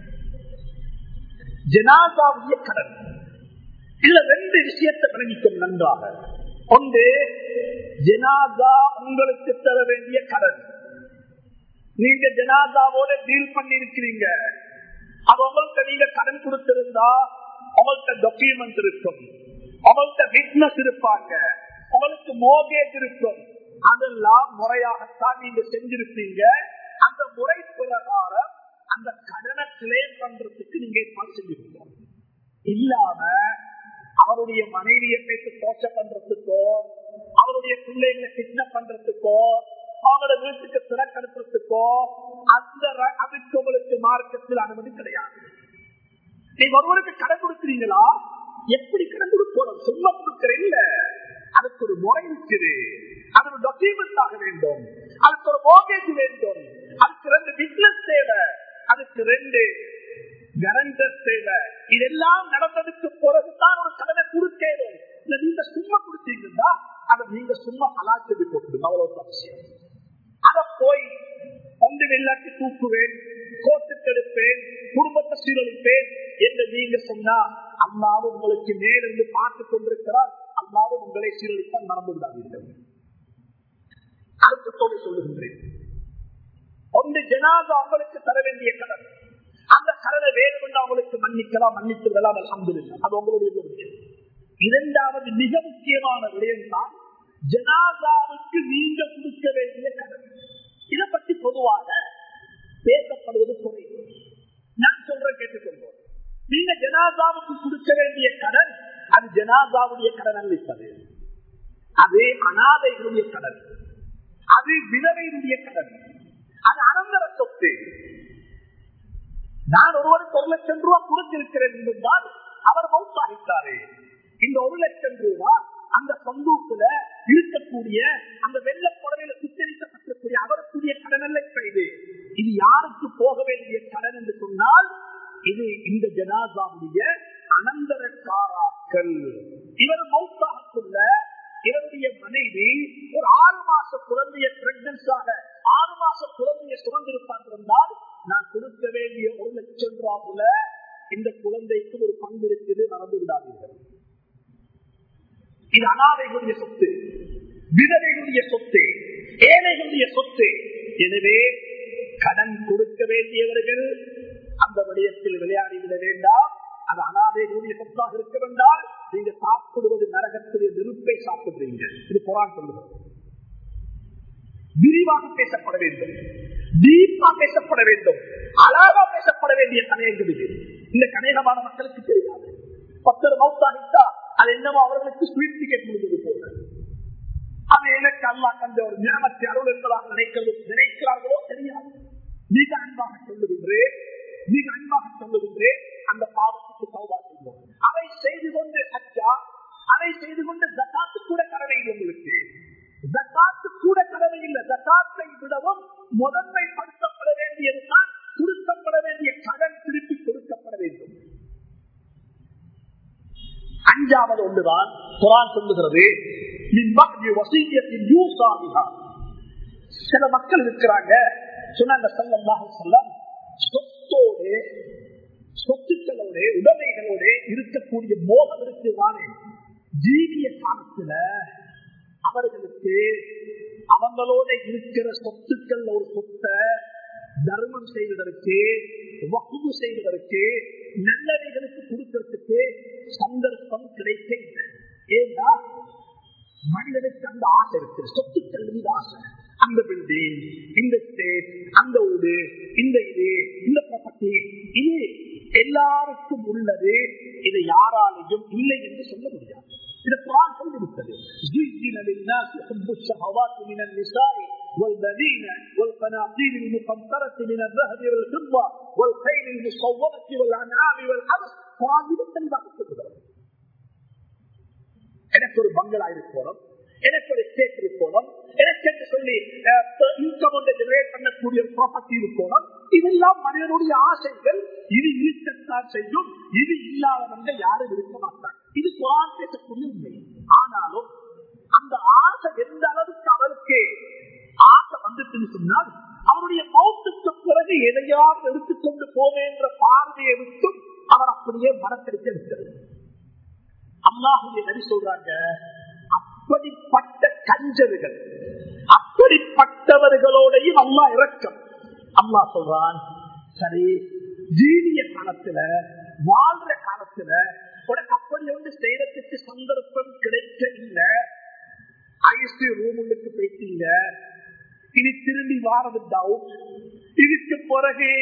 ஜனாசாவுடைய கடன் இதுல ரெண்டு விஷயத்தை விளங்கிக்கும் நன்றாக ஒன்று ஜனாசா உங்களுக்கு தர வேண்டிய கடன் நீங்க ஜனாசாவோட டீல் பண்ணி இருக்கிறீங்க அது உங்கள்கிட்ட நீங்க கடன் கொடுத்திருந்தா உங்கள்கிட்ட டாக்குமெண்ட் இருக்கும் உங்கள்கிட்ட விட்னஸ் இருப்பாங்க உங்களுக்கு மோகேஜ் இருக்கும் அதெல்லாம் முறையாகத்தான் நீங்க செஞ்சிருப்பீங்க அந்த முறை பிரகாரம் அந்த கடனை கிளைம் பண்றதுக்கு நீங்க ஏற்பாடு செஞ்சிருக்கோம் இல்லாம அவருடைய மனைவியை பேசி தோச்ச பண்றதுக்கோ அவருடைய பிள்ளைகளை கிட்னப் பண்றதுக்கோ அவங்களோட வீட்டுக்கு திறக்கணுறதுக்கோ அந்த ர- அதுக்கு உங்களுக்கு மார்க்கத்தில் அனுமதி கிடையாது நீங்க ஒருவருக்கு கடன் கொடுக்குறீங்களா எப்படி கடன் கொடுக்கணும் சும்மா கொடுக்கிற இல்ல அதுக்கு ஒரு முறை இருக்குது அது ஒரு டாக்குமெண்ட் ஆக வேண்டும் அதுக்கு ஒரு மோகேஜ் வேண்டும் அதுக்கு ரெண்டு பிசினஸ் தேவை அதுக்கு ரெண்டு கரண்டர் தேவை இதெல்லாம் நடந்ததுக்கு பிறகுதான் ஒரு கடனை கொடுக்கணும் இல்ல நீங்க சும்மா கொடுத்தீங்கன்னா அதை நீங்க சும்மா அலாச்சதி போட்டு அவ்வளவு அவசியம் அதை போய் ஒன்று வெள்ளாட்டி தூக்குவேன் கோட்டுக்கு எடுப்பேன் குடும்பத்தை சீரழிப்பேன் என்று நீங்க சொன்னா அம்மாவும் உங்களுக்கு மேலிருந்து பார்த்து கொண்டிருக்கிறார் அம்மாவும் உங்களை சீரழித்தால் மறந்து விடாதீர்கள் அர்த்தத்தோடு சொல்லுகின்றேன் ஒன்று ஜனாதா அவங்களுக்கு தர வேண்டிய கடன் அந்த கடனை வேறு கொண்டு அவங்களுக்கு மன்னிக்கலாம் மன்னித்து விடலாம் அல்ஹம்துலில்லாஹ். அது உங்களுடைய விடயம். இரண்டாவது மிக முக்கியமான விடயம் தான் ஜனாதாவுக்கு நீங்க கொடுக்க வேண்டிய கடன் இதை பற்றி பொதுவாக பேசப்படுவது குறை நான் சொல்றேன் கேட்டுக்கொள்வோம் நீங்க ஜனாதாவுக்கு கொடுக்க வேண்டிய கடன் அது ஜனாதாவுடைய கடன் அளிப்பது அது அனாதைகளுடைய கடன் அது விதவையினுடைய கடன் அது அனந்தர சொத்து நான் ஒருவருக்கு ஒரு லட்சம் ரூபாய் கொடுத்திருக்கிறேன் என்றால் அவர் மௌத்தாகிட்டாரு இந்த ஒரு லட்சம் ரூபாய் அந்த சந்தூக்குல இருக்கக்கூடிய அந்த வெள்ள புடவையில சுத்தரிக்கப்பட்டிருக்கூடிய அவருக்குரிய கடன் அல்ல இப்ப இது இது யாருக்கு போக வேண்டிய கடன் என்று சொன்னால் இது இந்த ஜனாசாவுடைய அனந்தரக்காராக்கள் இவர் மௌத்தாகக்குள்ள இவருடைய மனைவி ஒரு ஆறு மாச குழந்தைய பிரெக்னன்ஸாக ஆறு மாச குழந்தைய சுமந்திருப்பார் இருந்தால் நான் கொடுக்க வேண்டிய ஒரு லட்சம் ரூபாவுல இந்த குழந்தைக்கு ஒரு பங்கு இருக்குது மறந்து விடாதீர்கள் இது அனாதைகளுடைய சொத்து விதவைகளுடைய சொத்து ஏழைகளுடைய சொத்து எனவே கடன் கொடுக்க வேண்டியவர்கள் அந்த விடயத்தில் விளையாடி விட வேண்டாம் அது அனாதைகளுடைய சொத்தாக இருக்க வேண்டாம் நீங்க சாப்பிடுவது நரகத்துடைய நெருப்பை சாப்பிடுறீங்க இது குரான் சொல்லுகிறது விரிவாக பேசப்பட வேண்டும் டீப்பா பேசப்பட வேண்டும் அழகா பேசப்பட வேண்டிய கணையங்கள் இது இந்த கணையகமான மக்களுக்கு தெரியாது பத்தர் மௌத்தாகிட்டா அது என்னமோ அவர்களுக்கு ஸ்வீட் டிக்கெட் முடிந்தது போல அது எனக்கு அல்லா கண்ட ஒரு ஞானத்தை அருள் என்பதாக நினைக்கிறது நினைக்கிறார்களோ தெரியாது மிக அன்பாக சொல்லுகின்றேன் மிக அன்பாக சொல்லுகின்றேன் அந்த பாவத்துக்கு சௌபா செய்வோம் அதை செய்து கொண்டு அச்சா அதை செய்து கொண்டு ஜக்காத்து கூட கடமை இல்லை உங்களுக்கு ஜக்காத்து கூட கடமை இல்லை ஜக்காத்தை விடவும் முதன்மைப்படுத்தப்பட வேண்டியதுதான் கொடுக்கப்பட வேண்டிய கடன் திருப்பி கொடுக்கப்பட வேண்டும் அஞ்சாவது ஒன்றுதான் குரான் சொல்லுகிறது மின் பக்தி வசீயத்தின் யூசாவிகா சில மக்கள் இருக்கிறாங்க சொன்னாங்க சல்லல்லாஹு சொல்லம் சொத்தோடு சொத்துக்களோட உடைமைகளோட இருக்கக்கூடிய மோகம் இருக்குதானே ஜீவிய காலத்துல அவர்களுக்கு அவங்களோட இருக்கிற சொத்துக்கள் ஒரு சொத்தை தர்மம் செய்வதற்கு வகுப்பு செய்வதற்கு நல்லவைகளுக்கு கொடுக்கறதுக்கு சந்தர்ப்பம் கிடைக்க இல்லை ஏன்னா மனிதனுக்கு அந்த ஆசை இருக்கு சொத்துக்கள் மீது ஆசை அந்த பில்டிங் இந்த ஸ்டேட் அந்த ஊடு இந்த இது இந்த ப்ராப்பர்ட்டி இது எல்லாருக்கும் உள்ளது இது யாராலையும் இல்லை என்று சொல்ல முடியாது இது குரான் சொல்லிவிட்டது زين للناس حب الشهوات من النساء والبنين والقناطير المقنطرة من الذهب والفضة والخيل المصورة والأنعام والحرث قرآن தெளிவாக சொல்லுகிறது எனக்கு ஒரு பங்களா இருக்கணும் எனக்கு ஒரு ஸ்டேட் இருக்கணும் எனக்கு என்று சொல்லி இன்கம் ஒன்றை ஜெனரேட் பண்ணக்கூடிய ஒரு ப்ராப்பர்ட்டி இருக்கணும் இதெல்லாம் மனிதனுடைய ஆசைகள் இது இருக்கத்தான் செய்யும் இது இல்லாதவங்க யாரும் இருக்க மாட்டாங்க இது குரான் பேசக்கூடிய உண்மை ஆனாலும் அந்த ஆசை எந்த அளவுக்கு அவருக்கு ஆசை வந்துச்சுன்னு சொன்னால் அவருடைய மௌத்துக்கு பிறகு எதையாவது எடுத்துக்கொண்டு போவேன்ற பார்வையை விட்டும் அவர் அப்படியே மனத்திற்கு இருக்கிறது அல்லாஹுடைய நடி சொல்றாங்க அப்படிப்பட்ட கஞ்சர்கள் அப்படிப்பட்டவர்களோடையும் அல்லா இறக்கம் அல்லா சொல்றான் சரி ஜீவிய காலத்துல வாழ்ற காலத்துல உனக்கு அப்படி ஒன்று செய்யறதுக்கு சந்தர்ப்பம் கிடைக்க இல்ல ஐசி ரூமுக்கு போயிட்டீங்க இனி திரும்பி வாரது டவுட் இதுக்கு பிறகு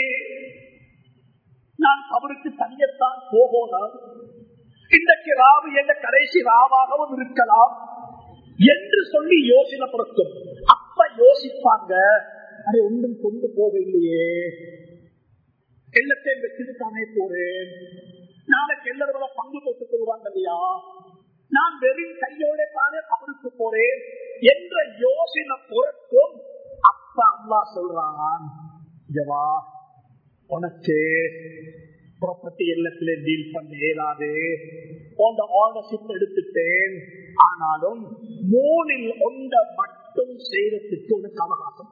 நான் அவருக்கு தனியத்தான் போகணும் இன்றைக்கு ராவு என்ற கடைசி ராவாகவும் இருக்கலாம் என்று சொல்லி யோசனைப்படுத்தும் அப்ப யோசிப்பாங்க அதை ஒன்றும் கொண்டு போக இல்லையே எல்லாத்தையும் வச்சுட்டு தானே போறேன் நாளைக்கு எல்லாரும் பங்கு போட்டுக் கொள்வாங்க இல்லையா நான் வெறும் கையோட தானே அவருக்கு போறேன் என்ற யோசனை பொருட்டும் அப்ப அம்மா சொல்றான் ஜவா உனக்கு ப்ராப்பர்ட்டி எல்லாத்திலே டீல் பண்ண இயலாது போன்ற ஆர்டர்ஷிப் எடுத்துட்டேன் ஆனாலும் மூணில் ஒன்ற மட்டும் செய்யறதுக்கு உனக்கு அவகாசம்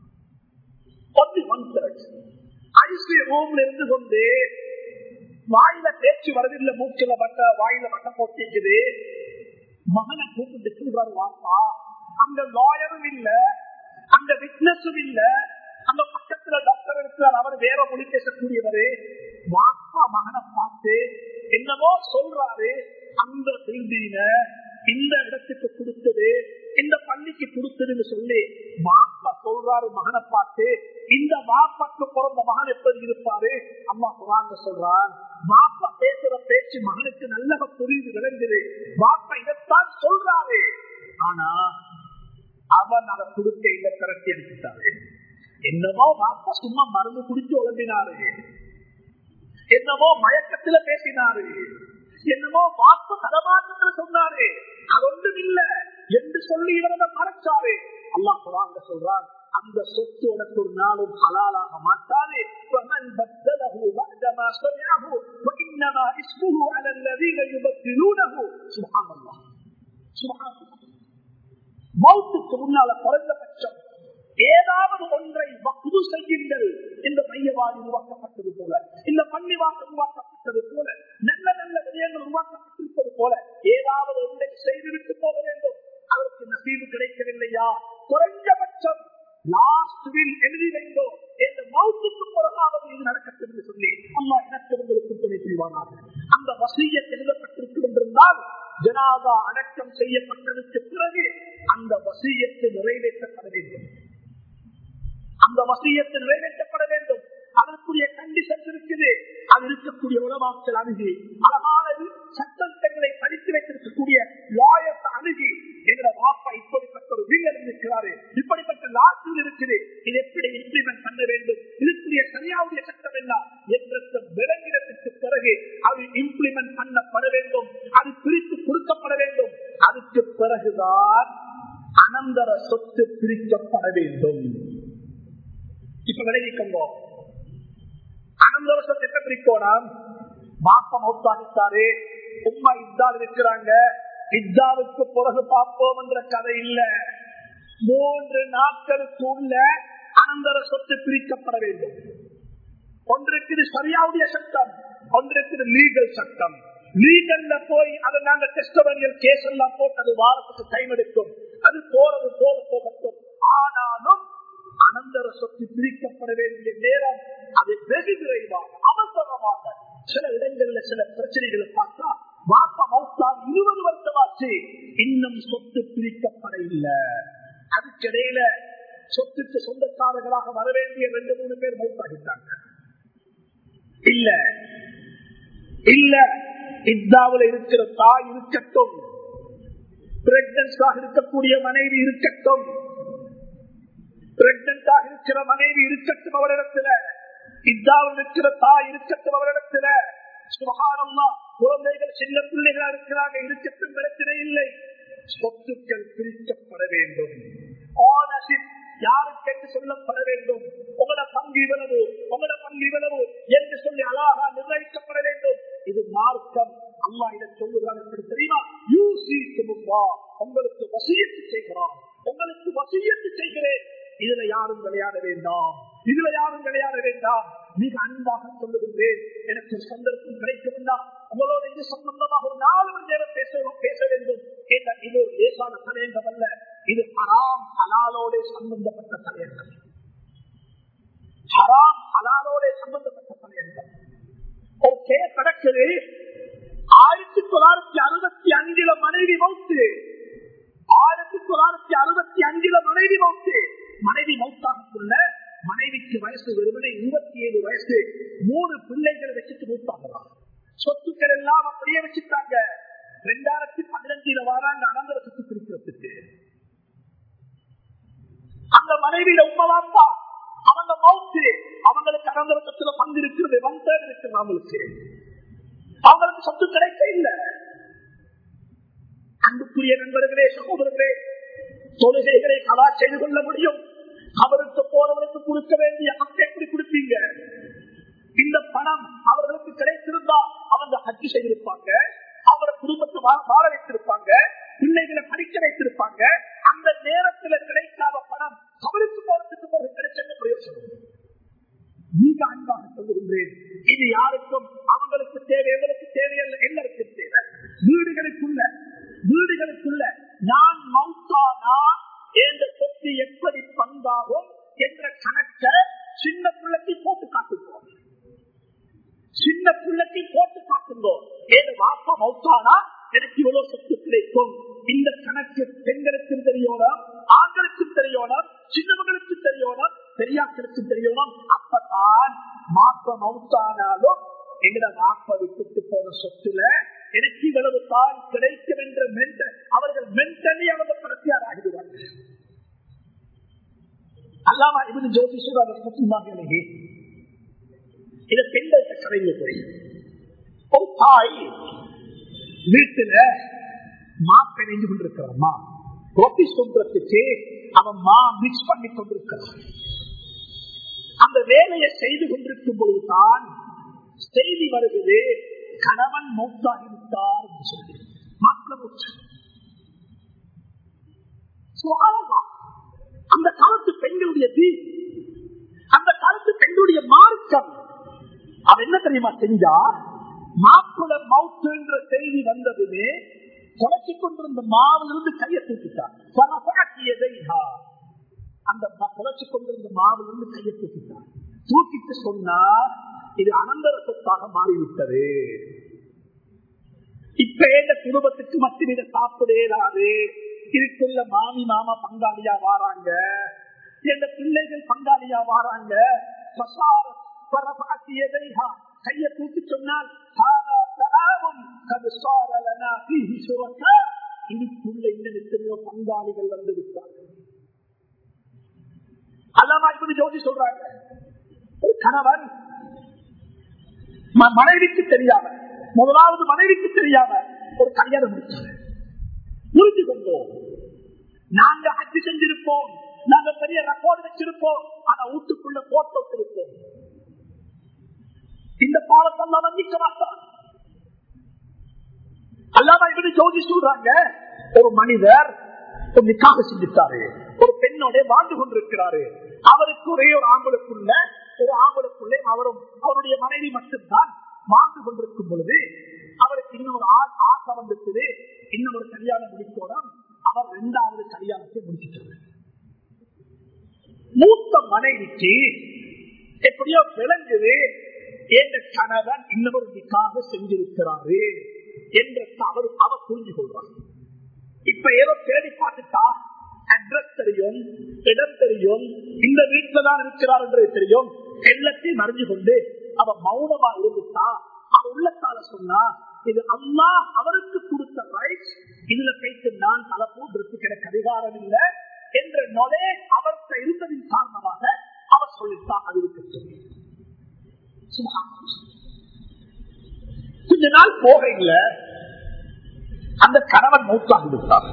ஐசி ரூம்ல இருந்து கொண்டு வாயில பேச்சு வரதில்லை மூச்சில வட்ட வாயில வட்ட போட்டிக்குது மகனை கூப்பிட்டு சொல்றாரு வாப்பா அங்க லாயரும் இல்ல அங்க விட்னஸும் இல்ல அந்த பக்கத்துல டாக்டர் இருக்கிறார் அவர் வேற மொழி பேசக்கூடியவரு வாப்பா மகனை பார்த்து என்னமோ சொல்றாரு அந்த பில்டிங்க இந்த இடத்துக்கு கொடுத்தது இந்த பள்ளிக்கு கொடுத்ததுன்னு சொல்லி வாப்பா சொல்றாரு மகனை பார்த்து இந்த வாப்பாக்கு பிறந்த மகன் எப்படி இருப்பாரு அம்மா குராங்க சொல்றான் வாப்பா பேசுற பேச்சு மகனுக்கு நல்ல புரியுது விளங்குது வாப்பா இதைத்தான் சொல்றாரு ஆனா அவன் அதை கொடுக்க இல்ல திரட்டி அடிச்சுட்டாரு என்னமோ வாப்பா சும்மா மருந்து குடிச்சு உழம்பினாரு என்னமோ மயக்கத்துல பேசினாரு என்னமோ வாக்கு தடமாற்றத்துல சொன்னாரு அது ஒன்றும் இல்ல என்று சொல்லி இவரத மறைச்சாரு அல்லாஹ் குரான் சொல்றான் அந்த சொத்து உனக்கு ஒரு நாளும் ஹலாலாக மாட்டாது فمن بدله بعدما سمعه وانما اسمه على الذين يبدلونه سبحان الله سبحان الله மௌத்துக்கு முன்னால குறைந்தபட்சம் ஏதாவது ஒன்றை புது செய்யுங்கள் இந்த மையவாதி உருவாக்கப்பட்டது போல இந்த பள்ளிவாசல் உருவாக்கப்பட்டது போல நல்ல நல்ல விடயங்கள் உருவாக்கப்பட்டிருப்பது போல ஏதாவது ஒன்றை செய்துவிட்டு போக வேண்டும் அதற்கு நசீவு கிடைக்கவில்லையா குறைந்தபட்சம் லாஸ்ட் வில் எழுதி வைந்தோ இந்த மௌத்துக்கு பிறகாவது இது நடக்கட்டும் என்று சொல்லி அம்மா எனக்கு உங்களுக்கு துணை புரிவானாக அந்த வசிய எழுதப்பட்டிருக்கும் என்றிருந்தால் ஜனாதா அடக்கம் செய்யப்பட்டதற்கு பிறகு அந்த வசியத்தை நிறைவேற்றப்பட வேண்டும் அந்த வசியத்தை நிறைவேற்றப்பட வேண்டும் அதற்குரிய கண்டிஷன் இருக்குது அது இருக்கக்கூடிய உலமாக்கள் அணுகி அழகான சட்டங்களை படித்து வைத்திருக்கக்கூடிய லாயர்ஸ் அணுகி என்ற வாப்பா இப்படிப்பட்ட ஒரு வீரர் இருக்கிறாரு இப்படிப்பட்ட லாட்சியில் இருக்குது இது எப்படி இம்ப்ளிமெண்ட் பண்ண வேண்டும் இதுக்குரிய சரியாவுடைய சட்டம் என்ன என்ற விளங்கிடத்திற்கு பிறகு அது இம்ப்ளிமெண்ட் பண்ணப்பட வேண்டும் அது பிரித்து கொடுக்கப்பட வேண்டும் அதுக்கு பிறகுதான் அனந்தர சொத்து பிரிக்கப்பட வேண்டும் இப்ப விலகிக்கோங்க அனந்தர சொத்து எப்ப பிரிக்கோணும் மாப்ப மௌத்தாகித்தாரு உண்மை இத்தால் இருக்கிறாங்க இத்தாவுக்கு பிறகு பார்ப்போம் என்ற கதை இல்ல மூன்று நாட்களுக்கு உள்ள அனந்தர சொத்து பிரிக்கப்பட வேண்டும் ஒன்றுக்கு சரியாவுடைய சட்டம் ஒன்றுக்கு லீகல் சட்டம் லீகல்ல போய் அதை நாங்க டெஸ்டவரியல் கேஸ் எல்லாம் போட்டு அது வாரத்துக்கு டைம் எடுக்கும் அது போறது போல போகட்டும் சொத்து பிரிக்கப்பட வேண்டிய நேரம் அது வெகு விரைவாக அவசரமாக சில இடங்கள்ல சில பிரச்சனைகளை பார்த்தா வாப்பா மௌத்தா இருபது வருஷமாச்சு இன்னும் சொத்து பிரிக்கப்பட இல்லை அதுக்கிடையில சொத்துக்கு சொந்தக்காரர்களாக வர வேண்டிய ரெண்டு மூணு பேர் மௌத்தாகிட்டாங்க இல்ல இல்ல இத்தாவில் இருக்கிற தாய் இருக்கட்டும் பிரெக்னன்ஸாக இருக்கக்கூடிய மனைவி இருக்கட்டும் பிரெக்னன்டாக இருக்கிற மனைவி இருக்கட்டும் அவரிடத்துல இத்தாவில் இருக்கிற தாய் இருக்கட்டும் அவரிடத்துல சுகாரம்மா குழந்தைகள் சின்ன பிள்ளைகளா இருக்கிறாங்க இருக்கட்டும் பிரச்சனை இல்லை சொத்துக்கள் பிரிக்கப்பட வேண்டும் ஆனர்ஷிப் யாருக்கு என்று சொல்லப்பட வேண்டும் உங்களோட பங்கு இவ்வளவு உங்களோட பங்கு இவ்வளவு என்று சொல்லி அழகா நிர்ணயிக்கப்பட வேண்டும் இது மார்க்கம் அம்மா இதை சொல்லுகிறார் எப்படி தெரியுமா யூசிக்கு முன்பா உங்களுக்கு வசியத்து செய்கிறான் உங்களுக்கு வசியத்து செய்கிறேன் இதுல யாரும் விளையாட வேண்டாம் இதுல யாரும் விளையாட வேண்டாம் மிக அன்பாக சொல்லுகின்றேன் எனக்கு சந்தர்ப்பம் கிடைக்க வேண்டாம் உங்களோட இது சம்பந்தமாக ஒரு நாலு மணி நேரம் பேச பேச வேண்டும் என்ற இது ஒரு லேசான தலையங்கம் அல்ல இது ஹராம் ஹலாலோட சம்பந்தப்பட்ட தலையங்கம் ஹராம் ஹலாலோட சம்பந்தப்பட்ட தலையங்கம் ஒரு கேஸ் நடக்குது ஆயிரத்தி தொள்ளாயிரத்தி அறுபத்தி அஞ்சுல மனைவி மௌத்து ஆயிரத்தி தொள்ளாயிரத்தி அறுபத்தி அஞ்சுல மனைவி மௌத்து மனைவி மௌத்தாகக்குள்ள மனைவிக்கு வயசு வெறுமனே இருபத்தி ஏழு வயசு மூணு பிள்ளைகளை வச்சுட்டு மூத்தாகிறான் சொத்துக்கள் எல்லாம் அப்படியே வச்சுட்டாங்க ரெண்டாயிரத்தி பதினஞ்சுல வராங்க அனந்தர சொத்து பிரிக்கிறதுக்கு அந்த மனைவியில உண்மைவாப்பா அவங்க மௌத்து அவங்களுக்கு அனந்தர சொத்துல பங்கு இருக்கிறது வந்தது இருக்குது அவங்களுக்கு அவங்களுக்கு சொத்து கிடைக்க இல்லை அன்புக்குரிய நண்பர்களே சகோதரர்களே தொழுகைகளை கலா செய்து கொள்ள முடியும் அவருக்கு போனவருக்கு கொடுக்க வேண்டிய ஹக்கு எப்படி கொடுப்பீங்க இந்த பணம் அவர்களுக்கு கிடைத்திருந்தா அவங்க ஹஜ்ஜு செய்திருப்பாங்க அவர குடும்பத்தை வாழ வைத்திருப்பாங்க பிள்ளைகளை படிக்க வைத்திருப்பாங்க அந்த நேரத்தில் கிடைக்காத பணம் அவருக்கு போறதுக்கு போது கிடைச்ச பிரயோசனம் மிக அன்பாக சொல்லுகின்றேன் இது யாருக்கும் அவங்களுக்கு தேவை எங்களுக்கு தேவையல்ல எல்லாருக்கும் தேவை வீடுகளுக்குள்ள வீடுகளுக்குள்ள நான் மௌத்தானா என்ற சொத்து எப்படி பங்காகும் என்ற கணக்க சின்ன பிள்ளைக்கு போட்டு காட்டுவோம் சின்ன பிள்ளைக்கு போட்டு காட்டுங்கோ ஏழு வாப்பா மௌத்தானா எனக்கு இவ்வளவு சொத்து கிடைக்கும் இந்த கணக்கு பெண்களுக்கும் தெரியணும் ஆண்களுக்கும் தெரியணும் சின்னவர்களுக்கு தெரியணும் பெரியாக்களுக்கு தெரியணும் அப்பதான் மாப்ப மௌத்தானாலும் எங்கட மாப்ப விட்டுட்டு போன சொத்துல எனக்கு இவ்வளவு தான் கிடைக்கும் என்ற மென்ட அவர்கள் மென்டலி அவங்க பிரத்தியார் ஆகிடுவார்கள் அல்லாமா இவனு ஜோதிஷமாக இத பெண்கள்கிட்ட கதையில போய் ஒரு தாய் வீட்டுல மாப்பை நெஞ்சு கொண்டிருக்கிறாமா ரொட்டி சொல்றதுக்கு அவன் மா மிக்ஸ் பண்ணி கொண்டிருக்கிறான் அந்த வேலையை செய்து கொண்டிருக்கும் பொழுதுதான் செய்தி வருகிறது கணவன் மௌத்தாகிவிட்டார் என்று சொல்லி மாப்பிள மூச்சு அந்த காலத்து பெண்களுடைய தீ அந்த காலத்து பெண்களுடைய மார்க்கம் அவன் என்ன தெரியுமா செஞ்சா மாப்பிள மவுத்து என்ற செய்தி வந்ததுமே தொலைச்சு கொண்டிருந்த மாவிலிருந்து கையை தூக்கிட்டான் அந்த தொலைச்சு கொண்டிருந்த மாவிலிருந்து கையை தூக்கிட்டான் தூக்கிட்டு சொன்னா இது அனந்தர சொத்தாக மாறிவிட்டது இப்ப இந்த குடும்பத்துக்கு மட்டும் இதை சாப்பிடேடாது இதுக்குள்ள மாமி மாமா பங்காளியா வாராங்க எந்த பிள்ளைகள் பங்காளியா வாராங்க கைய தூக்கி சொன்னால் இதுக்குள்ள இன்னும் எத்தனையோ பங்காளிகள் வந்து விட்டார்கள் அல்லாமா இப்படி ஜோதி சொல்றாங்க ஒரு கணவன் மனைவிக்கு தெரியாம முதலாவது மனைவிக்கு தெரியாம ஒரு கல்யாணம் முடிச்சாங்க புரிஞ்சு கொண்டோம் நாங்க அச்சு செஞ்சிருப்போம் நாங்க பெரிய ரெக்கார்டு வச்சிருப்போம் ஆனா வீட்டுக்குள்ள போட்டோ இருப்போம் இந்த பாலத்தெல்லாம் வந்திக்க மாட்டான் அல்லாம இப்படி ஜோதி சொல்றாங்க ஒரு மனிதர் ஒரு நிக்காக செஞ்சுட்டாரு ஒரு பெண்ணோட வாழ்ந்து கொண்டிருக்கிறாரு அவருக்கு ஒரே ஒரு ஆம்பளுக்குள்ள ஒரு ஆம்பளுக்குள்ளே அவரும் அவருடைய மனைவி மட்டும்தான் வாழ்ந்து கொண்டிருக்கும் பொழுது அவருக்கு இன்னொரு ஆசை வந்துட்டு இன்னொரு கல்யாணம் முடிக்கோடும் அவர் இரண்டாவது கல்யாணத்தை முடிச்சிட்டாரு மூத்த மனைவி மனைவிக்கு எப்படியோ விளங்குது என்ற கணவன் இன்னொரு நிக்காக செஞ்சிருக்கிறாரு என்ற அவர் அவர் புரிஞ்சு கொள்றார் இப்ப ஏதோ தேடி பார்த்துட்டா அட்ரஸ் தெரியும் இடம் தெரியும் இந்த வீட்டுல தான் இருக்கிறார் என்றது தெரியும் எல்லாத்தையும் அறிஞ்சு கொண்டு அவ மௌனமா இருந்துட்டா அவ உள்ளத்தால சொன்னா இது அம்மா அவருக்கு கொடுத்த ரைட் இதுல போயிட்டு நான் தலை போன்றதுக்கு எனக்கு அதிகாரம் இல்லை என்ற நொலே அவர்கிட்ட இருந்ததின் காரணமாக அவர் சொல்லித்தான் அது இருக்கட்டும் கொஞ்ச நாள் போகையில அந்த கணவன் மௌத்தாகி விட்டார்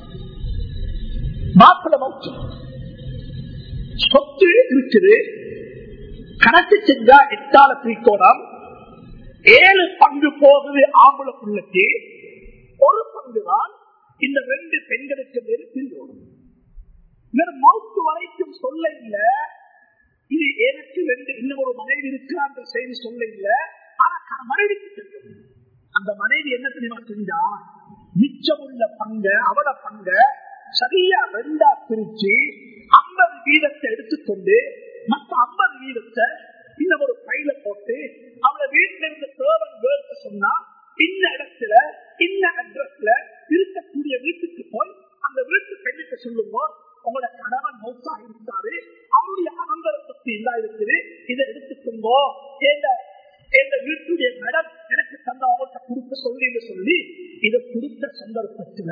மாப்பிள மௌத்து சொத்து இருக்குது கணக்கு செஞ்சா எட்டால திரிக்கோணம் ஏழு பங்கு போகுது ஆம்பளை பிள்ளைக்கு ஒரு பங்கு தான் இந்த ரெண்டு பெண்களுக்கு மேல் பிரியோடும் மவுத்து வரைக்கும் சொல்ல இல்ல இது எனக்கு ரெண்டு இன்னும் ஒரு மனைவி இருக்கிறான்ற செய்தி சொல்ல இல்ல ஆனா மனைவிக்கு தெரியும் அந்த மனைவி என்ன தெரியுமா செஞ்சா மிச்சமுள்ள பங்க அவட பங்க சரியா ரெண்டா பிரிச்சு ஐம்பது வீதத்தை எடுத்துக்கொண்டு மற்ற ஐம்பது வீதத்தை இன்னும் ஒரு பையில போட்டு அவளை வீட்டுல இருந்த சேவன் கேர்ள்ஸ் சொன்னா இந்த இடத்துல இந்த அட்ரஸ்ல இருக்கக்கூடிய வீட்டுக்கு போய் அந்த வீட்டு பெண்ணுக்கு சொல்லுங்க உங்களோட கணவன் மௌத்தா இருந்தாரு அவருடைய அனந்தர சக்தி இல்லா இருக்குது இதை எடுத்துக்கோங்கோ எங்க வீட்டுடைய மேடம் எனக்கு தந்த அவங்கள்ட்ட கொடுக்க சொல்லி சொல்லி இதை கொடுத்த சந்தர்ப்பத்துல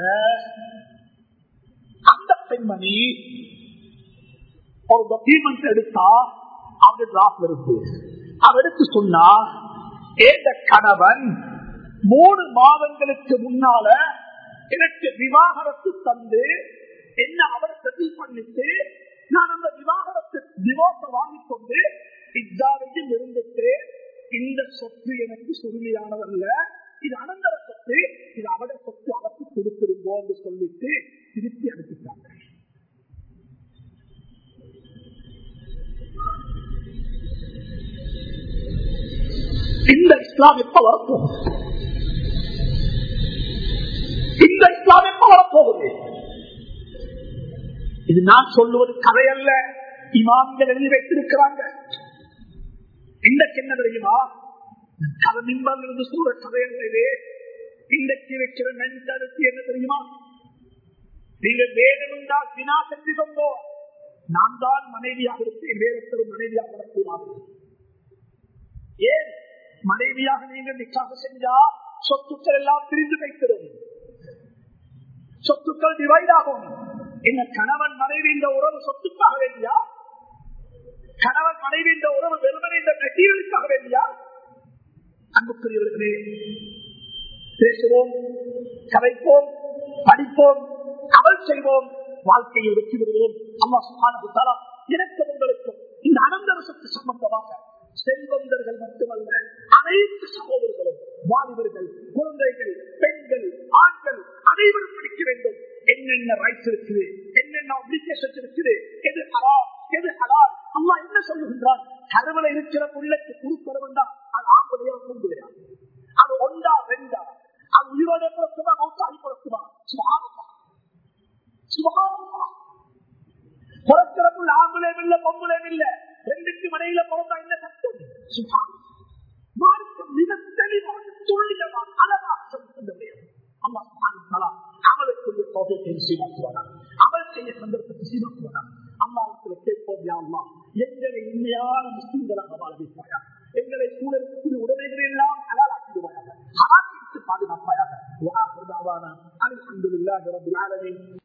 அந்த பெண்மணி ஒரு டாக்குமெண்ட் எடுத்தா அவங்க டிராப் இருக்கு அவ எடுத்து சொன்னா ஏந்த கணவன் மூணு மாதங்களுக்கு முன்னால எனக்கு விவாகரத்து தந்து என்ன அவர் செட்டில் பண்ணிட்டு நான் அந்த விவாகரத்து டிவோர்ஸ வாங்கிக் கொண்டு இதாவையும் இருந்துட்டு இந்த சொத்து எனக்கு சுருளியானதல்ல இது அனந்தர சொத்து இது அவட சொத்து அவருக்கு கொடுத்திருந்தோம் சொல்லிட்டு திருப்பி அனுப்பிட்டாங்க இந்த இஸ்லாம் எப்ப வரப்போகுது இந்த இஸ்லாம் எப்ப வரப்போகுது இது நான் சொல்லுவது கதை அல்ல இமாம்கள் எழுதி வைத்திருக்கிறாங்க இன்றைக்கு என்ன தெரியுமா கதை மின்பம் இருந்து சூழ கதை அல்லது இன்றைக்கு வைக்கிற மென்டாலிட்டி என்ன தெரியுமா நீங்க வேணும்டா வினா செஞ்சு கொண்டோ நான் தான் மனைவியாக இருப்பேன் வேறொருத்தரும் மனைவியாக வரக்கூடாது ஏன் மனைவியாக நீங்க நிக்காக செஞ்சா சொத்துக்கள் எல்லாம் பிரிந்து வைத்திடும் சொத்துக்கள் டிவைட் ஆகும் என்ன கணவன் மனைவி இந்த உறவு சொத்துக்காக வேண்டியா கணவன் மனைவி இந்த உறவு வெறுமனை இந்த மெட்டீரியலுக்காக வேண்டியா அன்புக்குரியவர்களே பேசுவோம் கதைப்போம் படிப்போம் அமல் செய்வோம் வாழ்க்கையை வெற்றி பெறுவோம் அம்மா சுகான எனக்கு உங்களுக்கும் இந்த அனந்தரசத்து சம்பந்தமாக செல்வந்தர்கள் மட்டுமல்ல அனைத்து சகோதரர்களும் வாலிபர்கள் குழந்தைகள் பெண்கள் ஆண்கள் அனைவரும் படிக்க வேண்டும் என்னென்ன ரைட்ஸ் இருக்குது என்னென்ன அப்ளிகேஷன் இருக்குது எது ஹலால் எது ஹலால் அம்மா என்ன சொல்லுகின்றான் கருவில இருக்கிற புள்ளக்கு குறுக்கற வேண்டாம் அது ஆம்பளையா கூண்டுலையா அது ஒன்றா ரெண்டா அது உயிரோட பிறக்குமா மௌத்தாகி பிறக்குமா சுகாரமா சுகாரமா பிறக்கிறப்புள்ள ஆம்பளையும் இல்ல பொம்பளையும் இல்ல ரெண்டுக்கு மனையில பிறந்தா என்ன சட்டம் சுகாரம் மார்க்கம் மிக தெளிவாக துல்லியமாக அழகாக சொல்லுகின்றது அம்மா அமலுக்குரிய கோபத்தை சீமாக்குவானா அமல் செய்ய சந்தர்ப்பத்தை சீமாக்குவானா அம்மாவுக்கு கேட்போம் யாருமா எங்களை உண்மையான முஸ்லிம்களாக வாழ வைப்பாயா எங்களை சூழலுக்குரிய உடமைகளை எல்லாம் ஹலாலாக்கிடுவாயாக ஹலாக்கிட்டு பாதுகாப்பாயாக அல்ஹம்துலில்லாஹி ரப்பில் ஆலமீன்